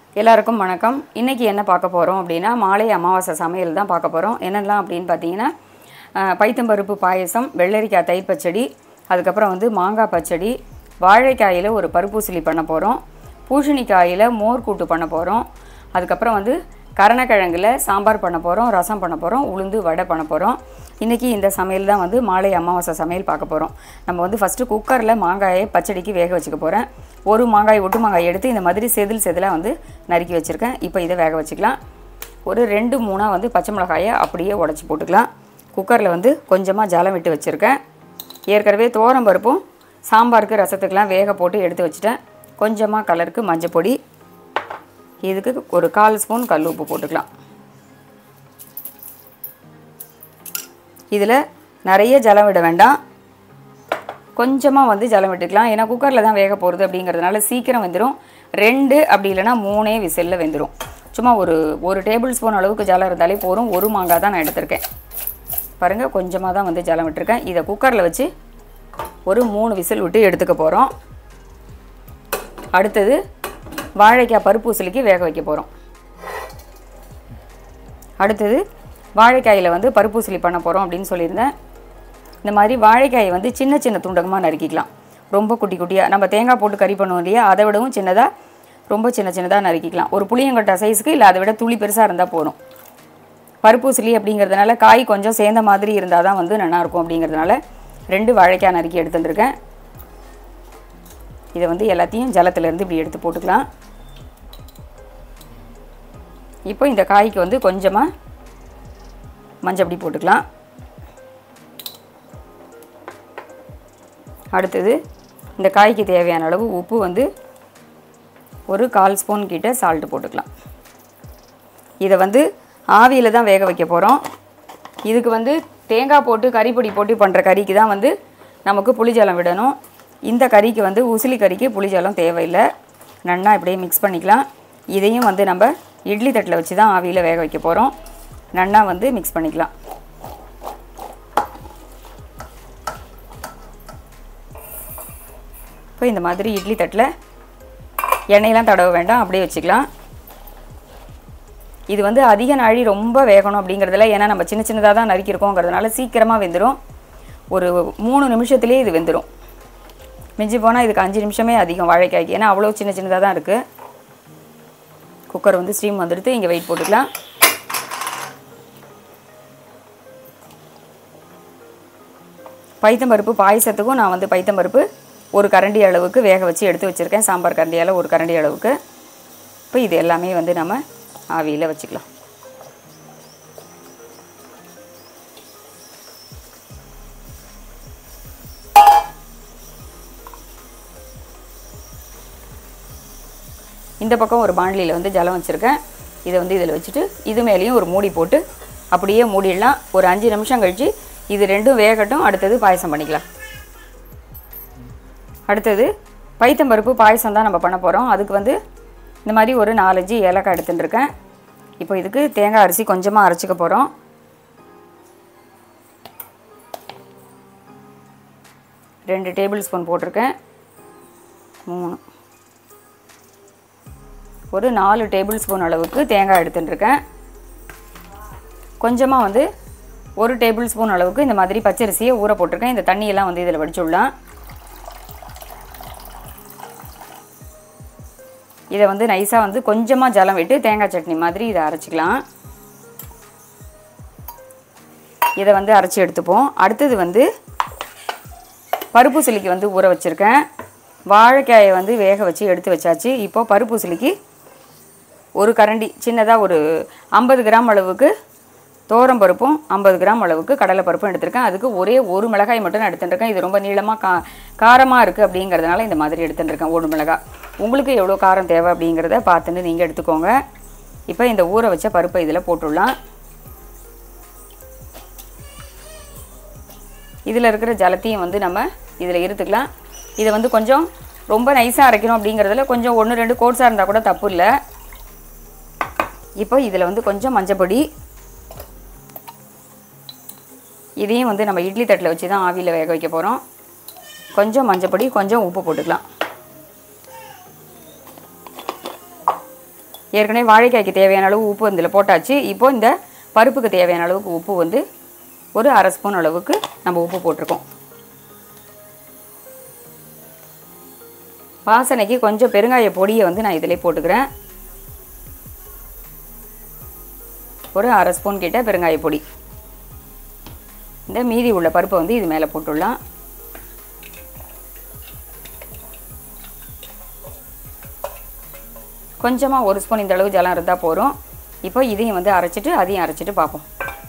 எல்லாருக்கும் வணக்கம் இன்றைக்கி என்ன பார்க்க போகிறோம் அப்படின்னா மாலை அமாவாசை சமையல் தான் பார்க்க போகிறோம் என்னெல்லாம் அப்படின்னு பார்த்தீங்கன்னா அஹ், பைத்தம்பருப்பு பாயசம் வெள்ளரிக்காய் தயிர் பச்சடி அதுக்கப்புறம் வந்து மாங்காய் பச்சடி வாழைக்காயில் ஒரு பருப்பூசலி பண்ண போகிறோம் பூசணிக்காயில் மோர் கூட்டு பண்ண போகிறோம் அதுக்கப்புறம் வந்து கரணக்கிழங்குல சாம்பார் பண்ண போகிறோம் ரசம் பண்ண போகிறோம் உளுந்து வடை பண்ண போகிறோம் இன்றைக்கி இந்த சமையல் தான் வந்து மாலை அமாவாசை சமையல் பார்க்க போகிறோம் நம்ம வந்து ஃபஸ்ட்டு குக்கரில் மாங்காயை பச்சடிக்கு வேக வச்சுக்க போகிறேன் ஒரு மாங்காய் ஒட்டு மாங்காய் எடுத்து இந்த மாதிரி செதில் செதிலாக வந்து நறுக்கி வச்சுருக்கேன் இப்போ இதை வேக வச்சுக்கலாம் ஒரு ரெண்டு மூணாக வந்து பச்சை மிளகாயை அப்படியே உடச்சி போட்டுக்கலாம் குக்கரில் வந்து கொஞ்சமாக ஜலம் விட்டு வச்சுருக்கேன் ஏற்கனவே தோரம் பருப்பும் சாம்பாருக்கு ரசத்துக்கெலாம் வேக போட்டு எடுத்து வச்சுட்டேன் கொஞ்சமாக கலருக்கு மஞ்சள் பொடி இதுக்கு ஒரு கால் ஸ்பூன் கல் உப்பு போட்டுக்கலாம் இதில் நிறைய ஜலம் விட வேண்டாம் கொஞ்சமாக வந்து ஜலம் விட்டுக்கலாம் ஏன்னா குக்கரில் தான் வேக போகிறது அப்படிங்கிறதுனால சீக்கிரம் வெந்துடும் ரெண்டு அப்படி இல்லைன்னா மூணே விசிலில் வெந்துடும் சும்மா ஒரு ஒரு டேபிள் ஸ்பூன் அளவுக்கு ஜலம் இருந்தாலே போதும் ஒரு மாங்காய் தான் நான் எடுத்திருக்கேன் பாருங்கள் கொஞ்சமாக தான் வந்து ஜலம் விட்டுருக்கேன் இதை குக்கரில் வச்சு ஒரு மூணு விசில் விட்டு எடுத்துக்க போகிறோம் அடுத்தது வாழைக்காய் பருப்பூசலிக்கு வேக வைக்க போகிறோம் அடுத்தது வாழைக்காயில் வந்து பருப்பூசலி பண்ண போகிறோம் அப்படின்னு சொல்லியிருந்தேன் இந்த மாதிரி வாழைக்காயை வந்து சின்ன சின்ன துண்டகமாக நறுக்கிக்கலாம் ரொம்ப குட்டி குட்டியாக நம்ம தேங்காய் போட்டு கறி பண்ணுவோம் இல்லையா அதை விடவும் சின்னதாக ரொம்ப சின்ன சின்னதாக நறுக்கிக்கலாம் ஒரு புளியங்கொட்டை சைஸுக்கு இல்லை அதை விட துளி பெருசாக இருந்தால் போதும் பருப்பூசலி அப்படிங்கிறதுனால காய் கொஞ்சம் சேர்ந்த மாதிரி இருந்தால் தான் வந்து நல்லாயிருக்கும் அப்படிங்கிறதுனால ரெண்டு வாழைக்காய் நறுக்கி எடுத்துட்டுருக்கேன் இதை வந்து எல்லாத்தையும் ஜலத்துலேருந்து இப்படி எடுத்து போட்டுக்கலாம் இப்போ இந்த காய்க்கு வந்து கொஞ்சமாக மஞ்சள் பொடி போட்டுக்கலாம் அடுத்தது இந்த காய்க்கு தேவையான அளவு உப்பு வந்து ஒரு கால் ஸ்பூன் கிட்ட சால்ட்டு போட்டுக்கலாம் இதை வந்து ஆவியில் தான் வேக வைக்க போகிறோம் இதுக்கு வந்து தேங்காய் போட்டு கறிப்பொடி போட்டு பண்ணுற கறிக்கு தான் வந்து நமக்கு புளிஜலம் விடணும் இந்த கறிக்கு வந்து உசிலி கறிக்கு புளிஜலம் தேவையில்லை நன்னா இப்படியே மிக்ஸ் பண்ணிக்கலாம் இதையும் வந்து நம்ம இட்லி தட்டில் வச்சு தான் ஆவியில் வேக வைக்க போகிறோம் நன்னா வந்து மிக்ஸ் பண்ணிக்கலாம் இப்போ இந்த மாதிரி இட்லி தட்டில் எண்ணெயெல்லாம் தடவ வேண்டாம் அப்படியே வச்சுக்கலாம் இது வந்து அதிக நாழி ரொம்ப வேகணும் அப்படிங்கிறதுல ஏன்னா நம்ம சின்ன சின்னதாக தான் நறுக்கியிருக்கோங்கிறதுனால சீக்கிரமாக வெந்துடும் ஒரு மூணு நிமிஷத்துலேயே இது வெந்துடும் மிஞ்சி போனால் இதுக்கு அஞ்சு நிமிஷமே அதிகம் வாழைக்காய்க்கு ஏன்னா அவ்வளோ சின்ன சின்னதாக தான் இருக்குது குக்கர் வந்து ஸ்டீம் வந்துடுத்து இங்கே வெயிட் போட்டுக்கலாம் பைத்தம்பருப்பு பாயசத்துக்கும் நான் வந்து பைத்தம்பருப்பு ஒரு கரண்டி அளவுக்கு வேக வச்சு எடுத்து வச்சுருக்கேன் சாம்பார் கரண்டியால் ஒரு கரண்டி அளவுக்கு இப்போ இது எல்லாமே வந்து நம்ம ஆவியில் வச்சுக்கலாம் இந்த பக்கம் ஒரு பாண்டிலியில் வந்து ஜலம் வச்சுருக்கேன் இதை வந்து இதில் வச்சுட்டு இது மேலேயும் ஒரு மூடி போட்டு அப்படியே மூடிடலாம் ஒரு அஞ்சு நிமிஷம் கழித்து இது ரெண்டும் வேகட்டும் அடுத்தது பாயசம் பண்ணிக்கலாம் அடுத்தது பைத்தம்பருப்பு பாயசம் தான் நம்ம பண்ண போகிறோம் அதுக்கு வந்து இந்த மாதிரி ஒரு நாலஞ்சு ஏலக்காய் எடுத்துட்டுருக்கேன் இப்போ இதுக்கு தேங்காய் அரிசி கொஞ்சமாக அரைச்சிக்க போகிறோம் ரெண்டு டேபிள் ஸ்பூன் போட்டிருக்கேன் மூணு ஒரு நாலு டேபிள் ஸ்பூன் அளவுக்கு தேங்காய் எடுத்துட்டுருக்கேன் கொஞ்சமாக வந்து ஒரு டேபிள் ஸ்பூன் அளவுக்கு இந்த மாதிரி பச்சரிசியை ஊற போட்டிருக்கேன் இந்த தண்ணியெல்லாம் வந்து இதில் வடிச்சுடலாம் இதை வந்து நைஸாக வந்து கொஞ்சமாக ஜலம் விட்டு தேங்காய் சட்னி மாதிரி இதை அரைச்சிக்கலாம் இதை வந்து அரைச்சி எடுத்துப்போம் அடுத்தது வந்து பருப்பு வந்து ஊற வச்சுருக்கேன் வாழைக்காயை வந்து வேக வச்சு எடுத்து வச்சாச்சு இப்போ பருப்பு ஒரு கரண்டி சின்னதாக ஒரு ஐம்பது கிராம் அளவுக்கு தோரம் பருப்பும் ஐம்பது கிராம் அளவுக்கு கடலை பருப்பும் எடுத்திருக்கேன் அதுக்கு ஒரே ஒரு மிளகாய் மட்டும் நான் எடுத்துட்டுருக்கேன் இது ரொம்ப நீளமாக கா காரமாக இருக்குது அப்படிங்கிறதுனால இந்த மாதிரி எடுத்துட்டுருக்கேன் ஒரு மிளகாய் உங்களுக்கு எவ்வளோ காரம் தேவை அப்படிங்கிறத பார்த்துன்னு நீங்கள் எடுத்துக்கோங்க இப்போ இந்த ஊற வச்ச பருப்பை இதில் போட்டுடலாம் இதில் இருக்கிற ஜலத்தையும் வந்து நம்ம இதில் இருத்துக்கலாம் இதை வந்து கொஞ்சம் ரொம்ப நைஸாக அரைக்கணும் அப்படிங்கிறதுல கொஞ்சம் ஒன்று ரெண்டு கோட்ஸாக இருந்தால் கூட தப்பு இல்லை இப்போ இதில் வந்து கொஞ்சம் மஞ்சப்பொடி இதையும் வந்து நம்ம இட்லி தட்டில் வச்சு தான் ஆவியில் வேக வைக்க போகிறோம் கொஞ்சம் மஞ்சப்பொடி கொஞ்சம் உப்பு போட்டுக்கலாம் ஏற்கனவே வாழைக்காய்க்கு தேவையான அளவு உப்பு இதில் போட்டாச்சு இப்போ இந்த பருப்புக்கு தேவையான அளவுக்கு உப்பு வந்து ஒரு அரை ஸ்பூன் அளவுக்கு நம்ம உப்பு போட்டிருக்கோம் வாசனைக்கு கொஞ்சம் பெருங்காய பொடியை வந்து நான் இதிலே போட்டுக்கிறேன் ஒரு அரை ஸ்பூன் கிட்ட பெருங்காய பொடி இந்த மீதி உள்ள பருப்பை வந்து இது மேலே போட்டுடலாம் கொஞ்சமாக ஒரு ஸ்பூன் இந்த அளவு ஜலம் இருந்தால் போதும் இப்போ இதையும் வந்து அரைச்சிட்டு அதையும் அரைச்சிட்டு பார்ப்போம்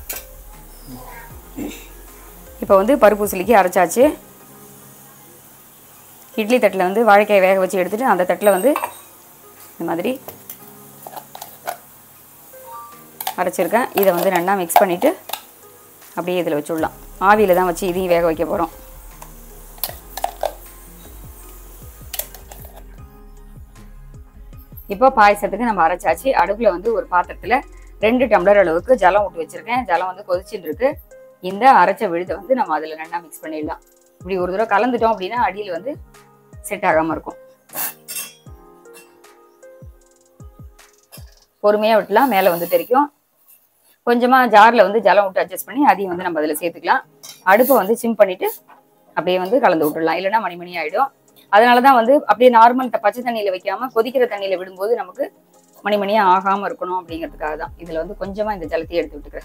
இப்போ வந்து பருப்பு உசிலிக்கு அரைச்சாச்சு இட்லி தட்டில் வந்து வாழைக்காய் வேக வச்சு எடுத்துட்டு அந்த தட்டில் வந்து இந்த மாதிரி அரைச்சிருக்கேன் இதை வந்து நல்லா மிக்ஸ் பண்ணிவிட்டு அப்படியே இதில் வச்சுடலாம் ஆவியில் தான் வச்சு இதையும் வேக வைக்க போகிறோம் இப்போ பாயசத்துக்கு நம்ம அரைச்சாச்சு அடுப்பில் வந்து ஒரு பாத்திரத்தில் ரெண்டு டம்ளர் அளவுக்கு ஜலம் விட்டு வச்சுருக்கேன் ஜலம் வந்து கொதிச்சுட்டு இருக்கு இந்த அரைச்ச விழுதை வந்து நம்ம அதில் நல்லா மிக்ஸ் பண்ணிடலாம் இப்படி ஒரு தடவை கலந்துட்டோம் அப்படின்னா அடியில் வந்து செட் ஆகாமல் இருக்கும் பொறுமையாக விட்டலாம் மேலே வந்து தெரிக்கும் கொஞ்சமாக ஜாரில் வந்து ஜலம் விட்டு அட்ஜஸ்ட் பண்ணி அதையும் வந்து நம்ம அதில் சேர்த்துக்கலாம் அடுப்பை வந்து சிம் பண்ணிவிட்டு அப்படியே வந்து கலந்து விட்டுடலாம் இல்லைன்னா மணி மணி ஆகிடும் அதனால தான் வந்து அப்படியே நார்மல் பச்சை தண்ணியில் வைக்காமல் கொதிக்கிற தண்ணியில் விடும்போது நமக்கு மணி மணியாக ஆகாமல் இருக்கணும் அப்படிங்கிறதுக்காக தான் இதில் வந்து கொஞ்சமாக இந்த ஜலத்தையும் எடுத்து விட்டுக்கிறேன்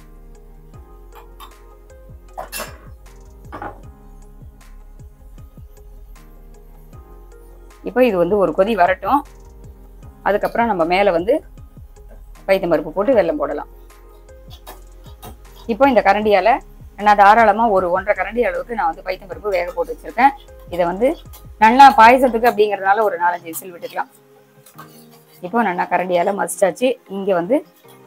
இப்போ இது வந்து ஒரு கொதி வரட்டும் அதுக்கப்புறம் நம்ம மேலே வந்து பைத்தம் பருப்பு போட்டு வெல்லம் போடலாம் இப்போ இந்த கரண்டியால் நான் தாராளமாக ஒரு ஒன்றரை கரண்டி அளவுக்கு நான் வந்து பைத்தம் பருப்பு வேக போட்டு வச்சுருக்கேன் இதை வந்து நல்லா பாயசத்துக்கு அப்படிங்கிறதுனால ஒரு நாலஞ்சு விசில் விட்டுக்கலாம் இப்போ நல்லா கரண்டியால் மசிச்சாச்சு இங்கே வந்து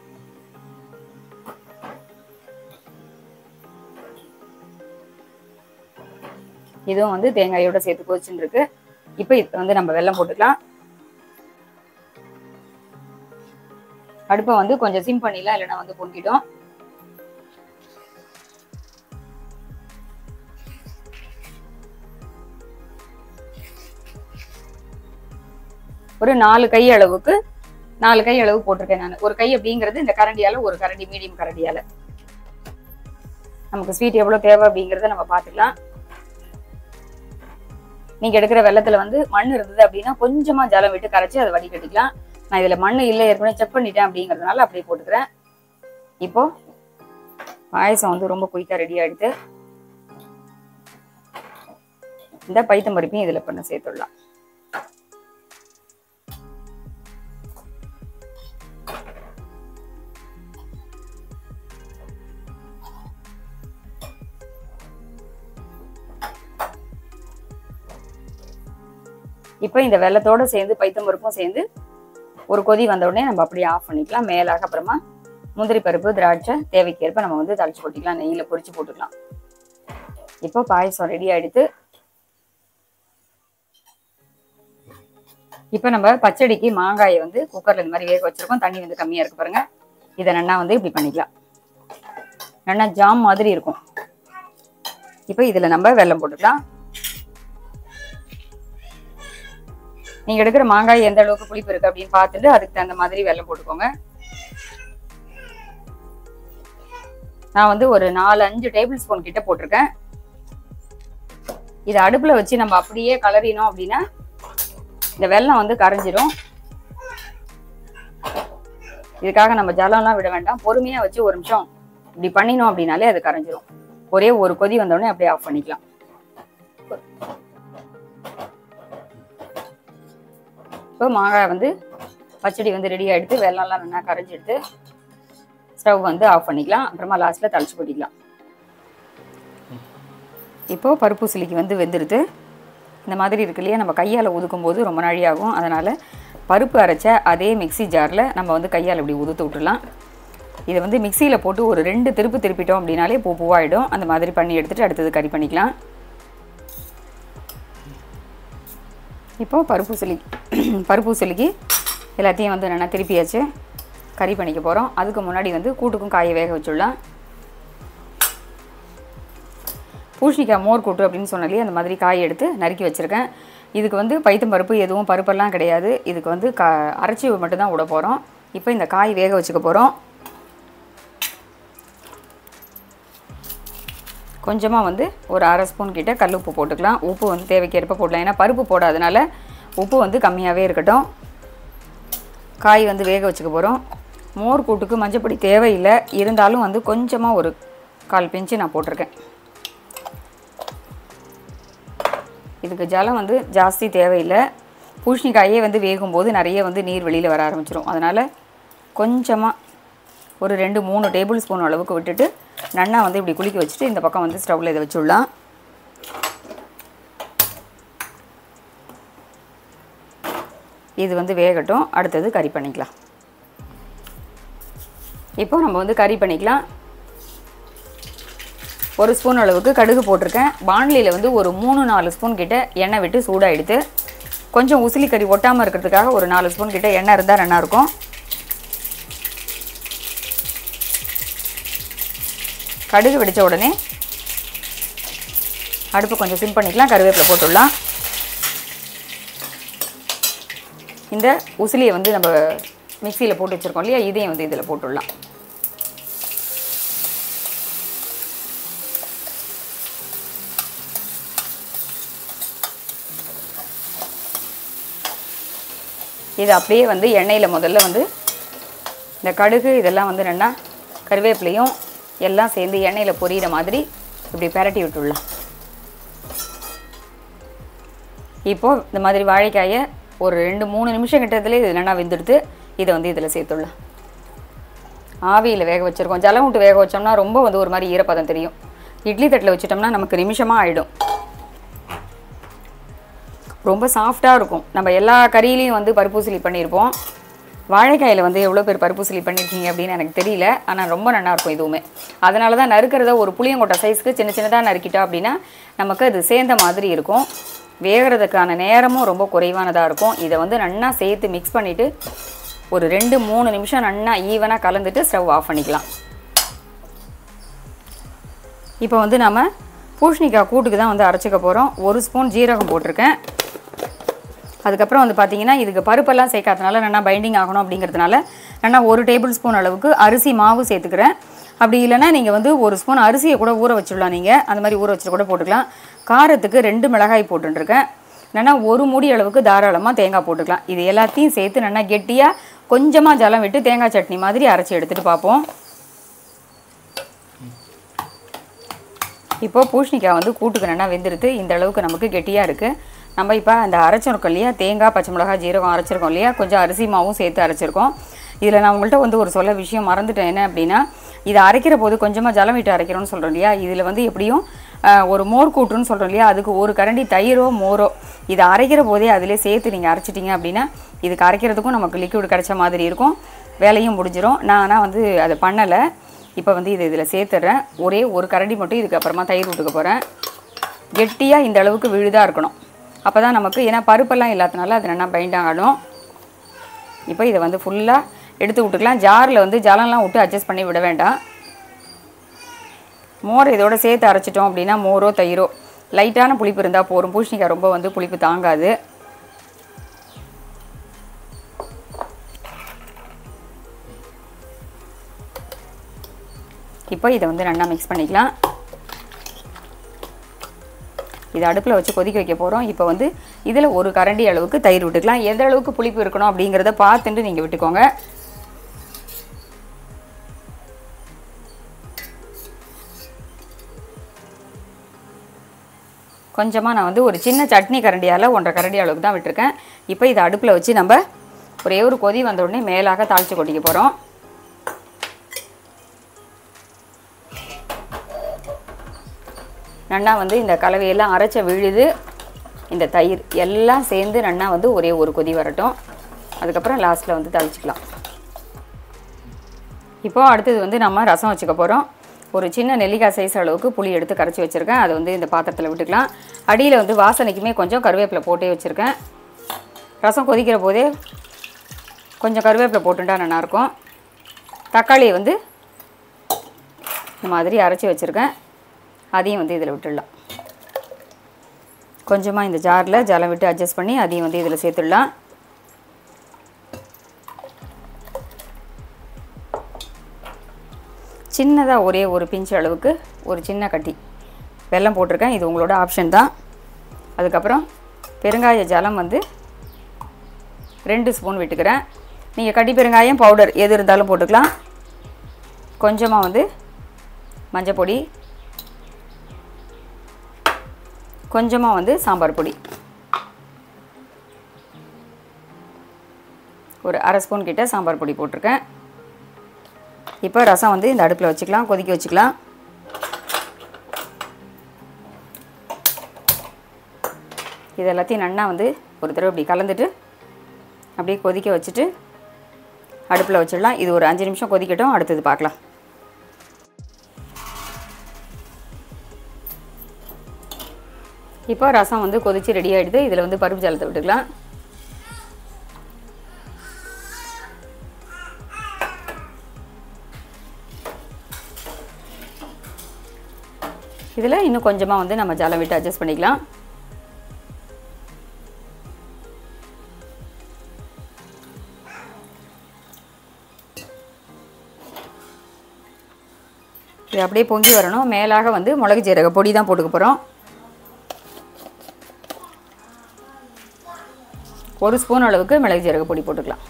இதுவும் வந்து தேங்காயோட சேர்த்து கொதிச்சுட்டு இருக்கு இப்போ இது வந்து நம்ம வெல்லம் போட்டுக்கலாம் அடுப்பை வந்து கொஞ்சம் சிம் பண்ணிடலாம் இல்லைன்னா வந்து பொங்கிடும் ஒரு நாலு கை அளவுக்கு நாலு கை அளவு போட்டிருக்கேன் நான் ஒரு கை அப்படிங்கிறது இந்த கரண்டியால ஒரு கரண்டி மீடியம் கரண்டியால நமக்கு ஸ்வீட் எவ்வளோ தேவை அப்படிங்கிறத நம்ம பார்த்துக்கலாம் நீங்க எடுக்கிற வெள்ளத்துல வந்து மண் இருந்தது அப்படின்னா கொஞ்சமா ஜலம் விட்டு கரைச்சி அதை வடிகட்டிக்கலாம் நான் இதுல மண் இல்லை ஏற்கனவே செக் பண்ணிட்டேன் அப்படிங்கிறதுனால அப்படியே போட்டுக்கிறேன் இப்போ பாயசம் வந்து ரொம்ப குயிக்காக ரெடி ஆகிடுது இந்த பைத்தம் பருப்பையும் இதில் பண்ண சேர்த்துடலாம் இப்போ இந்த வெள்ளத்தோட சேர்ந்து பைத்தம் பருப்பும் சேர்ந்து ஒரு கொதி வந்த உடனே நம்ம அப்படியே ஆஃப் பண்ணிக்கலாம் மேலாக அப்புறமா முந்திரி பருப்பு திராட்சை தேவைக்கேற்ப நம்ம வந்து தளிச்சு கொட்டிக்கலாம் நெய்யில் பொரிச்சு போட்டுக்கலாம் இப்போ பாயசம் ரெடி ஆயிடுத்து இப்போ நம்ம பச்சடிக்கு மாங்காயை வந்து குக்கரில் இந்த மாதிரி வேக வச்சிருக்கோம் தண்ணி வந்து கம்மியாக இருக்கு பாருங்க இதை நன்னா வந்து இப்படி பண்ணிக்கலாம் நன்னா ஜாம் மாதிரி இருக்கும் இப்போ இதில் நம்ம வெல்லம் போட்டுக்கலாம் நீங்க எடுக்கிற மாங்காய் எந்த அளவுக்கு புளிப்பு இருக்கு அப்படின்னு பார்த்துட்டு அதுக்கு தகுந்த மாதிரி வெல்லம் போட்டுக்கோங்க நான் வந்து ஒரு நாலு அஞ்சு டேபிள் ஸ்பூன் கிட்ட போட்டிருக்கேன் இதை அடுப்புல வச்சு நம்ம அப்படியே கலரினோம் அப்படின்னா இந்த வெல்லம் வந்து கரைஞ்சிரும் இதுக்காக நம்ம ஜலம்லாம் விட வேண்டாம் பொறுமையா வச்சு ஒரு நிமிஷம் இப்படி பண்ணினோம் அப்படின்னாலே அது கரைஞ்சிரும் ஒரே ஒரு கொதி வந்தோடனே அப்படியே ஆஃப் பண்ணிக்கலாம் இப்போ மாங்காய் வந்து பச்சடி வந்து ரெடி ஆகிடுத்து வெள்ளம்லாம் நல்லா கரைஞ்சி எடுத்து ஸ்டவ் வந்து ஆஃப் பண்ணிக்கலாம் அப்புறமா லாஸ்ட்டில் தளிச்சு கொட்டிக்கலாம் இப்போது பருப்பு சிலிக்கு வந்து வெந்துடுது இந்த மாதிரி இருக்கு இல்லையா நம்ம கையால் ஊதுக்கும் போது ரொம்ப நாழி ஆகும் அதனால் பருப்பு அரைச்ச அதே மிக்ஸி ஜாரில் நம்ம வந்து கையால் இப்படி உதுத்து விட்டுடலாம் இதை வந்து மிக்சியில் போட்டு ஒரு ரெண்டு திருப்பு திருப்பிட்டோம் அப்படின்னாலே பூ பூவாயிடும் அந்த மாதிரி பண்ணி எடுத்துகிட்டு அடுத்தது கறி பண்ணிக்கலாம் இப்போ பருப்பு சிலி பருப்பு சிலிக்கு எல்லாத்தையும் வந்து நல்லா திருப்பியாச்சு கறி பண்ணிக்க போகிறோம் அதுக்கு முன்னாடி வந்து கூட்டுக்கும் காயை வேக வச்சுடலாம் பூஷணிக்காய் மோர் கூட்டு அப்படின்னு சொன்னாலே அந்த மாதிரி காய் எடுத்து நறுக்கி வச்சுருக்கேன் இதுக்கு வந்து பைத்தம் பருப்பு எதுவும் பருப்பெல்லாம் கிடையாது இதுக்கு வந்து க அரைச்சி மட்டும்தான் விட போகிறோம் இப்போ இந்த காய் வேக வச்சுக்க போகிறோம் கொஞ்சமாக வந்து ஒரு அரை ஸ்பூன் கிட்ட கல் உப்பு போட்டுக்கலாம் உப்பு வந்து தேவைக்கேற்ப போடலாம் ஏன்னா பருப்பு போடாதனால உப்பு வந்து கம்மியாகவே இருக்கட்டும் காய் வந்து வேக வச்சுக்க போகிறோம் மோர் கூட்டுக்கு மஞ்சப்பொடி தேவையில்லை இருந்தாலும் வந்து கொஞ்சமாக ஒரு கால் பிஞ்சு நான் போட்டிருக்கேன் இதுக்கு ஜலம் வந்து ஜாஸ்தி தேவையில்லை பூசணிக்காயே வந்து வேகும்போது நிறைய வந்து நீர் வெளியில் வர ஆரம்பிச்சிரும் அதனால் கொஞ்சமாக ஒரு ரெண்டு மூணு டேபிள் ஸ்பூன் அளவுக்கு விட்டுட்டு நன்னா வந்து இப்படி குளிக்க வச்சுட்டு இந்த பக்கம் வந்து ஸ்டவ்வில் இதை வச்சுடலாம் இது வந்து வேகட்டும் அடுத்தது கறி பண்ணிக்கலாம் இப்போ நம்ம வந்து கறி பண்ணிக்கலாம் ஒரு ஸ்பூன் அளவுக்கு கடுகு போட்டிருக்கேன் பாண்லியில் வந்து ஒரு மூணு நாலு ஸ்பூன் கிட்ட எண்ணெய் விட்டு சூடாக எடுத்து கொஞ்சம் உசிலி கறி ஒட்டாமல் இருக்கிறதுக்காக ஒரு நாலு ஸ்பூன் கிட்ட எண்ணெய் இருந்தால் நல்லாயிருக்கும் கடுகு வெடித்த உடனே அடுப்பு கொஞ்சம் சிம் பண்ணிக்கலாம் கருவேப்பிலை போட்டுடலாம் இந்த உசிலியை வந்து நம்ம மிக்சியில் போட்டு வச்சுருக்கோம் இல்லையா இதையும் வந்து இதில் போட்டுடலாம் இது அப்படியே வந்து எண்ணெயில் முதல்ல வந்து இந்த கடுகு இதெல்லாம் வந்து ரெண்டா கருவேப்பிலையும் எல்லாம் சேர்ந்து எண்ணெயில் பொரியிற மாதிரி இப்படி பெரட்டி விட்டுடலாம் இப்போது இந்த மாதிரி வாழைக்காயை ஒரு ரெண்டு மூணு நிமிஷம் கிட்டத்துல இது என்னென்னா வெந்துடுத்து இதை வந்து இதில் சேர்த்துடலாம் ஆவியில் வேக வச்சுருக்கோம் ஜலம் விட்டு வேக வச்சோம்னா ரொம்ப வந்து ஒரு மாதிரி ஈரப்பதம் தெரியும் இட்லி தட்டில் வச்சுட்டோம்னா நமக்கு நிமிஷமாக ஆகிடும் ரொம்ப சாஃப்டாக இருக்கும் நம்ம எல்லா கறியிலையும் வந்து பருப்பூசலி பண்ணியிருப்போம் வாழைக்காயில் வந்து எவ்வளோ பேர் பருப்பூசலி பண்ணியிருக்கீங்க அப்படின்னு எனக்கு தெரியல ஆனால் ரொம்ப நல்லா இருக்கும் இதுவுமே அதனால தான் நறுக்கிறத ஒரு புளியங்கொட்டை சைஸ்க்கு சின்ன சின்னதாக நறுக்கிட்டோம் அப்படின்னா நமக்கு அது சேர்ந்த மாதிரி இருக்கும் வேகிறதுக்கான நேரமும் ரொம்ப குறைவானதாக இருக்கும் இதை வந்து நன்னா சேர்த்து மிக்ஸ் பண்ணிவிட்டு ஒரு ரெண்டு மூணு நிமிஷம் நன்னா ஈவனாக கலந்துட்டு ஸ்டவ் ஆஃப் பண்ணிக்கலாம் இப்போ வந்து நம்ம பூஷணிக்காய் கூட்டுக்கு தான் வந்து அரைச்சிக்க போகிறோம் ஒரு ஸ்பூன் ஜீரகம் போட்டிருக்கேன் அதுக்கப்புறம் வந்து பார்த்தீங்கன்னா இதுக்கு பருப்பெல்லாம் சேர்க்காதனால நல்லா பைண்டிங் ஆகணும் அப்படிங்கிறதுனால நல்லா ஒரு டேபிள் ஸ்பூன் அளவுக்கு அரிசி மாவு சேர்த்துக்கிறேன் அப்படி இல்லைன்னா நீங்கள் வந்து ஒரு ஸ்பூன் அரிசியை கூட ஊற வச்சிடலாம் நீங்கள் அந்த மாதிரி ஊற வச்சுட்டு கூட போட்டுக்கலாம் காரத்துக்கு ரெண்டு மிளகாய் போட்டுருக்கேன் நல்லா ஒரு மூடி அளவுக்கு தாராளமாக தேங்காய் போட்டுக்கலாம் இது எல்லாத்தையும் சேர்த்து நல்லா கெட்டியாக கொஞ்சமாக ஜலம் விட்டு தேங்காய் சட்னி மாதிரி அரைச்சி எடுத்துகிட்டு பார்ப்போம் இப்போ பூஷணிக்காய் வந்து கூட்டுக்கு நல்லா வெந்துடுது இந்த அளவுக்கு நமக்கு கெட்டியாக இருக்குது நம்ம இப்போ அந்த அரைச்சிருக்கோம் இல்லையா தேங்காய் பச்சை மிளகாய் ஜீரகம் அரைச்சிருக்கோம் இல்லையா கொஞ்சம் அரிசி மாவும் சேர்த்து அரைச்சிருக்கோம் இதில் நான் உங்கள்கிட்ட வந்து ஒரு சொல்ல விஷயம் மறந்துட்டேன் என்ன அப்படின்னா இதை அரைக்கிற போது கொஞ்சமாக ஜலம் விட்டு அரைக்கிறோம்னு சொல்கிறோம் இல்லையா இதில் வந்து எப்படியும் ஆஹ், ஒரு மோர் கூட்டுன்னு சொல்கிறோம் இல்லையா அதுக்கு ஒரு கரண்டி தயிரோ மோரோ இதை அரைக்கிற போதே அதிலே சேர்த்து நீங்கள் அரைச்சிட்டிங்க அப்படின்னா இதுக்கு அரைக்கிறதுக்கும் நமக்கு லிக்விட் கிடைச்ச மாதிரி இருக்கும் வேலையும் முடிஞ்சிடும் நான் ஆனால் வந்து அதை பண்ணலை இப்போ வந்து இது இதில் சேர்த்துட்றேன் ஒரே ஒரு கரண்டி மட்டும் இதுக்கு அப்புறமா தயிர் விட்டுக்க போகிறேன் கெட்டியாக இந்த அளவுக்கு விழுதாக இருக்கணும் அப்போ தான் நமக்கு ஏன்னா பருப்பெல்லாம் இல்லாதனால அது நல்லா பைண்ட் ஆகணும் இப்போ இதை வந்து ஃபுல்லாக எடுத்து விட்டுக்கலாம் ஜாரில் வந்து ஜலம்லாம் விட்டு அட்ஜஸ்ட் பண்ணி விட வேண்டாம் மோர் இதோட சேர்த்து அரைச்சிட்டோம் அப்படின்னா மோரோ தயிரோ லைட்டான புளிப்பு இருந்தால் போதும் பூசணிக்காய் ரொம்ப வந்து புளிப்பு தாங்காது இப்போ இதை வந்து நல்லா மிக்ஸ் பண்ணிக்கலாம் இது அடுப்பில் வச்சு கொதிக்க வைக்க போகிறோம் இப்போ வந்து இதில் ஒரு கரண்டி அளவுக்கு தயிர் விட்டுக்கலாம் எந்த அளவுக்கு புளிப்பு இருக்கணும் அப்படிங்கிறத பார்த்துட்டு நீங்கள் விட்டுக்கோங்க கொஞ்சமாக நான் வந்து ஒரு சின்ன சட்னி கரண்டியால் ஒன்றரை கரண்டி அளவுக்கு தான் விட்டுருக்கேன் இப்போ இதை அடுப்பில் வச்சு நம்ம ஒரே ஒரு கொதி வந்த உடனே மேலாக தாளித்து கொட்டிக்க போகிறோம் நன்னா வந்து இந்த கலவையெல்லாம் அரைச்ச விழுது இந்த தயிர் எல்லாம் சேர்ந்து நன்னா வந்து ஒரே ஒரு கொதி வரட்டும் அதுக்கப்புறம் லாஸ்ட்டில் வந்து தளிச்சிக்கலாம் இப்போ அடுத்தது வந்து நம்ம ரசம் வச்சுக்க போகிறோம் ஒரு சின்ன நெல்லிக்காய் சைஸ் அளவுக்கு புளி எடுத்து கரைச்சி வச்சுருக்கேன் அதை வந்து இந்த பாத்திரத்தில் விட்டுக்கலாம் அடியில் வந்து வாசனைக்குமே கொஞ்சம் கருவேப்பிலை போட்டே வச்சுருக்கேன் ரசம் கொதிக்கிற போதே கொஞ்சம் கருவேப்பிலை போட்டுட்டா நல்லாயிருக்கும் தக்காளியை வந்து இந்த மாதிரி அரைச்சி வச்சுருக்கேன் அதையும் வந்து இதில் விட்டுடலாம் கொஞ்சமாக இந்த ஜாரில் ஜலம் விட்டு அட்ஜஸ்ட் பண்ணி அதையும் வந்து இதில் சேர்த்துடலாம் சின்னதாக ஒரே ஒரு பிஞ்சு அளவுக்கு ஒரு சின்ன கட்டி வெல்லம் போட்டிருக்கேன் இது உங்களோட ஆப்ஷன் தான் அதுக்கப்புறம் பெருங்காய ஜலம் வந்து ரெண்டு ஸ்பூன் விட்டுக்கிறேன் நீங்கள் கட்டி பெருங்காயம் பவுடர் எது இருந்தாலும் போட்டுக்கலாம் கொஞ்சமாக வந்து மஞ்சள் பொடி கொஞ்சமாக வந்து சாம்பார் பொடி ஒரு அரை ஸ்பூன் கிட்ட சாம்பார் பொடி போட்டிருக்கேன் இப்போ ரசம் வந்து இந்த அடுப்பில் வச்சுக்கலாம் கொதிக்க வச்சுக்கலாம் இது எல்லாத்தையும் நன்னா வந்து ஒரு தடவை இப்படி கலந்துட்டு அப்படியே கொதிக்க வச்சுட்டு அடுப்பில் வச்சிடலாம் இது ஒரு அஞ்சு நிமிஷம் கொதிக்கட்டும் அடுத்தது பார்க்கலாம் இப்போ ரசம் வந்து கொதித்து ரெடி ஆகிடுது இதில் வந்து பருப்பு ஜலத்தை விட்டுக்கலாம் இதில் இன்னும் கொஞ்சமாக வந்து நம்ம ஜலம் விட்டு அட்ஜஸ்ட் பண்ணிக்கலாம் இது அப்படியே பொங்கி வரணும் மேலாக வந்து மிளகு ஜீரக பொடி தான் போட்டுக்க போகிறோம் ஒரு ஸ்பூன் அளவுக்கு மிளகு ஜீரக பொடி போட்டுக்கலாம்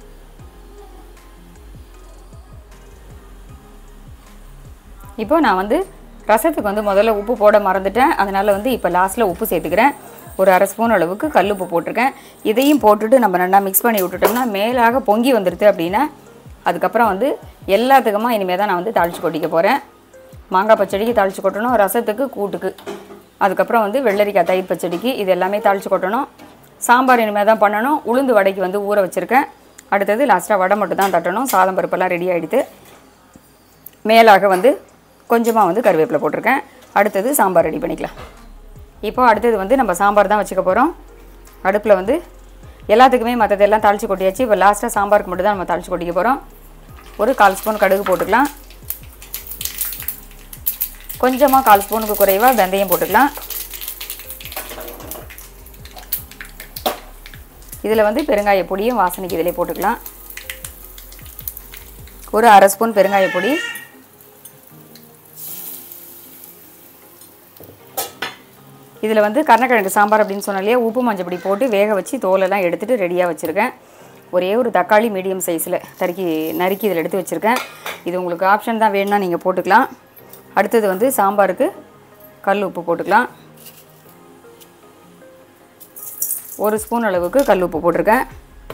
இப்போ நான் வந்து ரசத்துக்கு வந்து முதல்ல உப்பு போட மறந்துட்டேன் அதனால் வந்து இப்போ லாஸ்ட்டில் உப்பு சேர்த்துக்கிறேன் ஒரு அரை ஸ்பூன் அளவுக்கு கல் உப்பு போட்டிருக்கேன் இதையும் போட்டுட்டு நம்ம நல்லா மிக்ஸ் பண்ணி விட்டுட்டோம்னா மேலாக பொங்கி வந்துடுது அப்படின்னா அதுக்கப்புறம் வந்து எல்லாத்துக்குமா இனிமேல் தான் நான் வந்து தாளித்து கொட்டிக்க போகிறேன் மாங்காய் பச்சடிக்கு தாளித்து கொட்டணும் ரசத்துக்கு கூட்டுக்கு அதுக்கப்புறம் வந்து வெள்ளரிக்காய் தயிர் பச்சடிக்கு இது எல்லாமே தாளித்து கொட்டணும் சாம்பார் இனிமேல் தான் பண்ணணும் உளுந்து வடைக்கு வந்து ஊற வச்சுருக்கேன் அடுத்தது லாஸ்ட்டாக வடை மட்டும் தான் தட்டணும் சாதம் பருப்பெல்லாம் ரெடி ஆகிடுது மேலாக வந்து கொஞ்சமாக வந்து கருவேப்பிலை போட்டிருக்கேன் அடுத்தது சாம்பார் ரெடி பண்ணிக்கலாம் இப்போ அடுத்தது வந்து நம்ம சாம்பார் தான் வச்சுக்க போகிறோம் அடுப்பில் வந்து எல்லாத்துக்குமே மற்றதெல்லாம் தாளித்து கொட்டியாச்சு இப்போ லாஸ்ட்டாக சாம்பாருக்கு மட்டும் தான் நம்ம தாளித்து கொட்டிக்க போகிறோம் ஒரு கால் ஸ்பூன் கடுகு போட்டுக்கலாம் கொஞ்சமாக கால் ஸ்பூனுக்கு குறைவாக வெந்தயம் போட்டுக்கலாம் இதில் வந்து பெருங்காய பொடியும் வாசனைக்கு இதிலே போட்டுக்கலாம் ஒரு அரை ஸ்பூன் பெருங்காய பொடி இதில் வந்து கருணக்கிழங்கு சாம்பார் அப்படின்னு சொன்னாலே உப்பு மஞ்சள் பொடி போட்டு வேக வச்சு தோலெல்லாம் எடுத்துகிட்டு ரெடியாக வச்சுருக்கேன் ஒரே ஒரு தக்காளி மீடியம் சைஸில் தறுக்கி நறுக்கி இதில் எடுத்து வச்சுருக்கேன் இது உங்களுக்கு ஆப்ஷன் தான் வேணும்னா நீங்கள் போட்டுக்கலாம் அடுத்தது வந்து சாம்பாருக்கு கல் உப்பு போட்டுக்கலாம் ஒரு ஸ்பூன் அளவுக்கு கல் உப்பு போட்டிருக்கேன்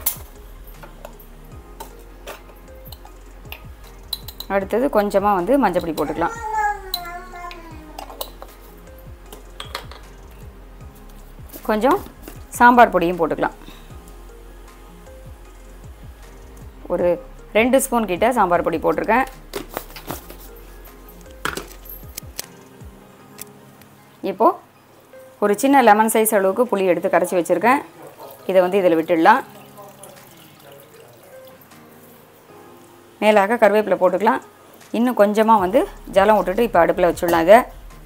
அடுத்தது கொஞ்சமாக வந்து மஞ்சப்பொடி போட்டுக்கலாம் கொஞ்சம் சாம்பார் பொடியும் போட்டுக்கலாம் ஒரு ரெண்டு ஸ்பூன் கிட்ட சாம்பார் பொடி போட்டிருக்கேன் இப்போது ஒரு சின்ன லெமன் சைஸ் அளவுக்கு புளி எடுத்து கரைச்சி வச்சுருக்கேன் இதை வந்து இதில் விட்டுடலாம் மேலாக கருவேப்பிலை போட்டுக்கலாம் இன்னும் கொஞ்சமாக வந்து ஜலம் விட்டுட்டு இப்போ அடுப்பில் வச்சுடலாம் இதை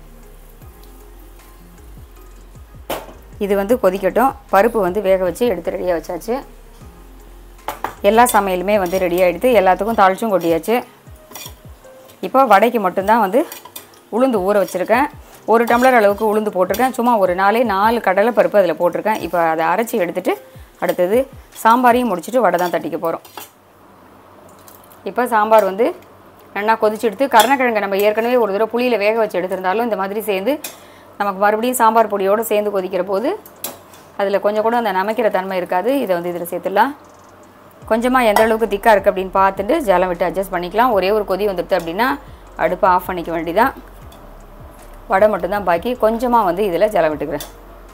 இது வந்து கொதிக்கட்டும் பருப்பு வந்து வேக வச்சு எடுத்து ரெடியாக வச்சாச்சு எல்லா சமையலுமே வந்து ரெடி ஆகிடுது எல்லாத்துக்கும் தாளிச்சும் கொட்டியாச்சு இப்போ வடைக்கு மட்டும்தான் வந்து உளுந்து ஊற வச்சுருக்கேன் ஒரு டம்ளர் அளவுக்கு உளுந்து போட்டிருக்கேன் சும்மா ஒரு நாளே நாலு கடலை பருப்பு அதில் போட்டிருக்கேன் இப்போ அதை அரைச்சி எடுத்துட்டு அடுத்தது சாம்பாரையும் முடிச்சுட்டு வடை தான் தட்டிக்க போகிறோம் இப்போ சாம்பார் வந்து நல்லா கொதிச்சு எடுத்து கருணக்கிழங்கை நம்ம ஏற்கனவே ஒரு தடவை புளியில் வேக வச்சு எடுத்திருந்தாலும் இந்த மாதிரி சேர்ந்து நமக்கு மறுபடியும் சாம்பார் பொடியோடு சேர்ந்து கொதிக்கிற போது அதில் கொஞ்சம் கூட அந்த நமைக்கிற தன்மை இருக்காது இதை வந்து இதில் சேர்த்துடலாம் கொஞ்சமாக எந்த அளவுக்கு திக்காக இருக்குது அப்படின்னு பார்த்துட்டு ஜலம் விட்டு அட்ஜஸ்ட் பண்ணிக்கலாம் ஒரே ஒரு கொதி வந்துடுது அப்படின்னா அடுப்பை ஆஃப் பண்ணிக்க வேண்டியதான் வடை மட்டும்தான் பாக்கி கொஞ்சமாக வந்து இதில் ஜலம் விட்டுக்கிறேன்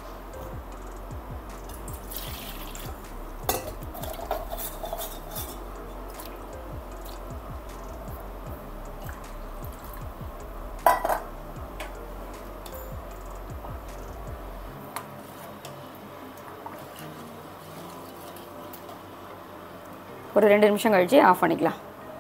ஒரு ரெண்டு நிமிஷம் கழித்து ஆஃப் பண்ணிக்கலாம்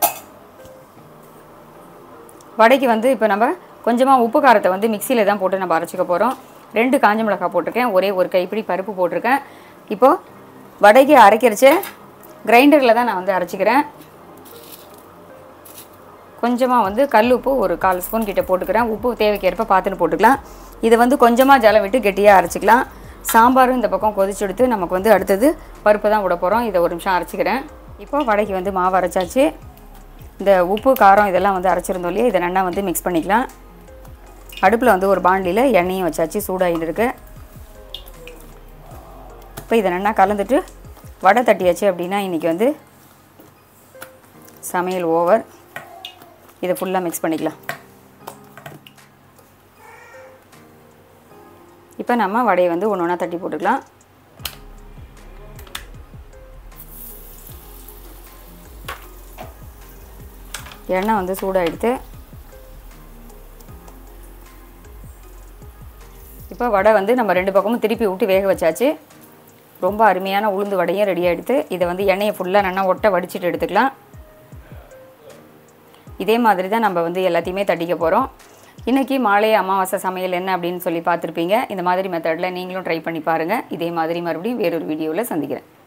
வடைக்கு வந்து இப்போ நம்ம கொஞ்சமாக உப்பு காரத்தை வந்து மிக்சியில் தான் போட்டு நம்ம அரைச்சிக்க போகிறோம் ரெண்டு காஞ்ச மிளகாய் போட்டிருக்கேன் ஒரே ஒரு கைப்பிடி பருப்பு போட்டிருக்கேன் இப்போது வடைக்கு அரைக்கிறச்ச கிரைண்டரில் தான் நான் வந்து அரைச்சிக்கிறேன் கொஞ்சமாக வந்து கல் உப்பு ஒரு கால் ஸ்பூன் கிட்ட போட்டுக்கிறேன் உப்பு தேவைக்கேற்ப பார்த்துன்னு போட்டுக்கலாம் இதை வந்து கொஞ்சமாக ஜலம் விட்டு கெட்டியாக அரைச்சிக்கலாம் சாம்பாரும் இந்த பக்கம் கொதிச்சு எடுத்து நமக்கு வந்து அடுத்தது பருப்பு தான் விட போகிறோம் இதை ஒரு நிமிஷம் அரைச்சிக்கிறேன் இப்போ வடைக்கு வந்து மாவு அரைச்சாச்சு இந்த உப்பு காரம் இதெல்லாம் வந்து அரைச்சிருந்தோம் இல்லையா இதை நல்லா வந்து மிக்ஸ் பண்ணிக்கலாம் அடுப்பில் வந்து ஒரு பாண்டியில் எண்ணெயும் வச்சாச்சு சூடாகிட்டு இருக்கு இப்போ இதை நல்லா கலந்துட்டு வடை தட்டியாச்சு அப்படின்னா இன்றைக்கி வந்து சமையல் ஓவர் இதை ஃபுல்லாக மிக்ஸ் பண்ணிக்கலாம் இப்போ நம்ம வடையை வந்து ஒன்று ஒன்றா தட்டி போட்டுக்கலாம் எண்ணெய் வந்து சூடாகிடுது இப்போ வடை வந்து நம்ம ரெண்டு பக்கமும் திருப்பி விட்டு வேக வச்சாச்சு ரொம்ப அருமையான உளுந்து வடையும் ரெடி ஆகிடுது இதை வந்து எண்ணெயை ஃபுல்லாக நல்லா ஒட்ட வடிச்சிட்டு எடுத்துக்கலாம் இதே மாதிரி தான் நம்ம வந்து எல்லாத்தையுமே தட்டிக்க போகிறோம் இன்றைக்கி மாலை அமாவாசை சமையல் என்ன அப்படின்னு சொல்லி பார்த்துருப்பீங்க இந்த மாதிரி மெத்தடில் நீங்களும் ட்ரை பண்ணி பாருங்கள் இதே மாதிரி மறுபடியும் வேறொரு வீடியோவில் சந்திக்கிறேன்